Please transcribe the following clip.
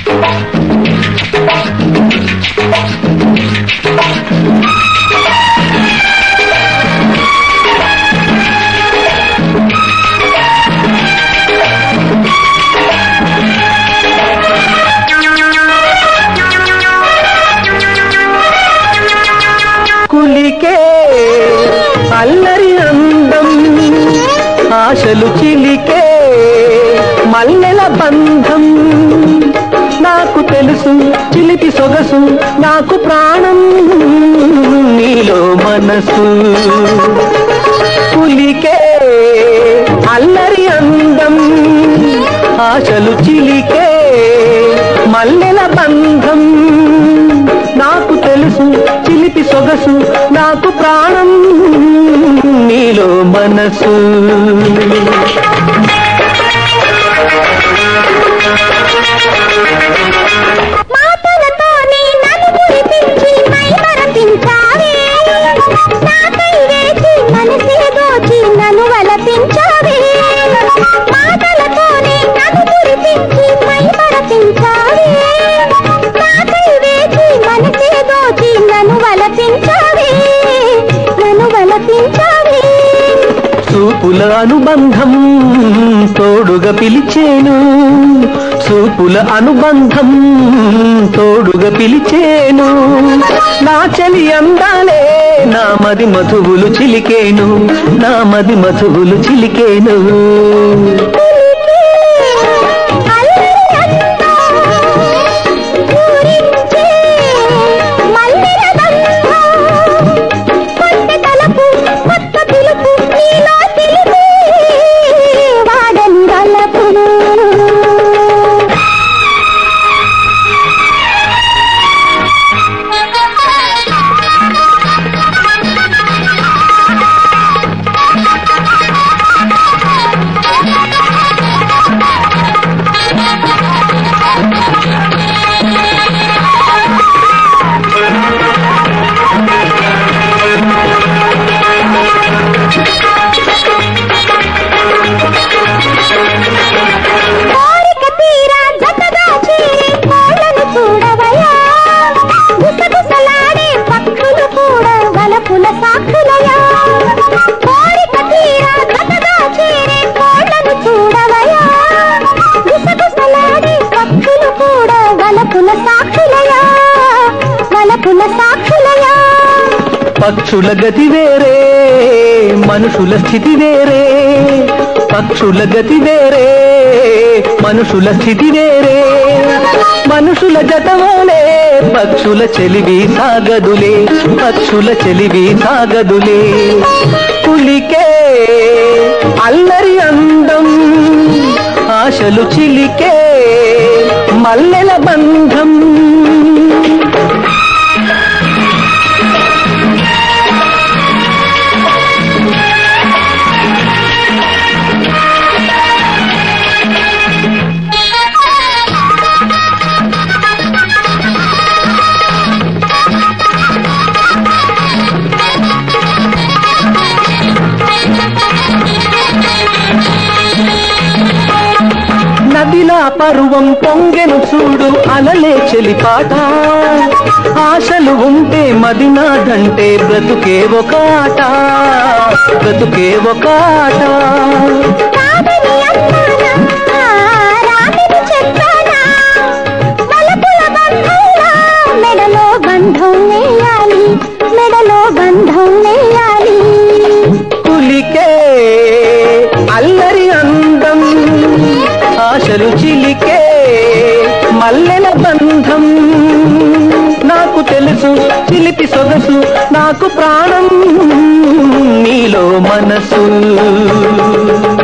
కులికే అల్లరి అందం ఆశలు చిలికే మల్లెల బంధం నాకు తెలుసు చిలిపి సొగసు నాకు ప్రాణం నీలో మనసు పులికే అల్లరి అందం ఆశలు చిలికే మల్లెల బంధం నాకు తెలుసు చిలిపి సొగసు నాకు ప్రాణం నీలో మనసు మాటలతోనే నన్ను మురిపించి మైమరపించావే నాకై వేచి మనసే దోచి నన్ను వలపించావే మాటలతోనే నన్ను మురిపించి మైమరపించావే నాకై వేచి మనసే దోచి నన్ను వలపించావే నన్ను వలపించావే చూపుల అనుబంధం తోడుగా పిలిచేను చూపుల అనుబంధం తోడుగా పిలిచేను నా చలి అందాలే నా మది మధువులు చిలికేను నా మది మధువులు చిలికేను కోరిక తీరా జతగా చేరే కోళ్ళను చూడవయ్యా గుసగుసలాడే పక్షులు కూడా వలపుల సాక్షులయా కోరిక తీరా జతగా చేరే కోళ్ళను చూడవయ్యా గుసగుసలాడే పక్షులు కూడా వలపుల సాక్షులయా వలపుల సాక్షులయా పక్షుల గతి వేరే మనుషుల స్థితి వేరే పక్షుల గతి వేరే మనుషుల స్థితి వేరే మనుషుల జతవోలే పక్షుల చెలివి సాగదులే పక్షుల చెలివి సాగదులే పులికే అల్లరి అందం ఆశలు చిలికే మల్లెల బంధం నదిలా పరువం పొంగెను చూడు అలలే చెలిపాట ఆశలు ఉంటే మదినాదంటే బ్రతుకే ఒక ఆట బ్రతుకే ఒక ఆట కాదని అన్నానా రామిని చెప్పానా వలపుల బంధంలా మెడలో బంధం వేయాలి మెడలో బంధం వేయాలి పులికే అల్లరి అందం ఆశలు చిలికే మల్లెల బంధం నాకు తెలుసు చిలిపి సొగసు నాకు ప్రాణం నీలో మనసు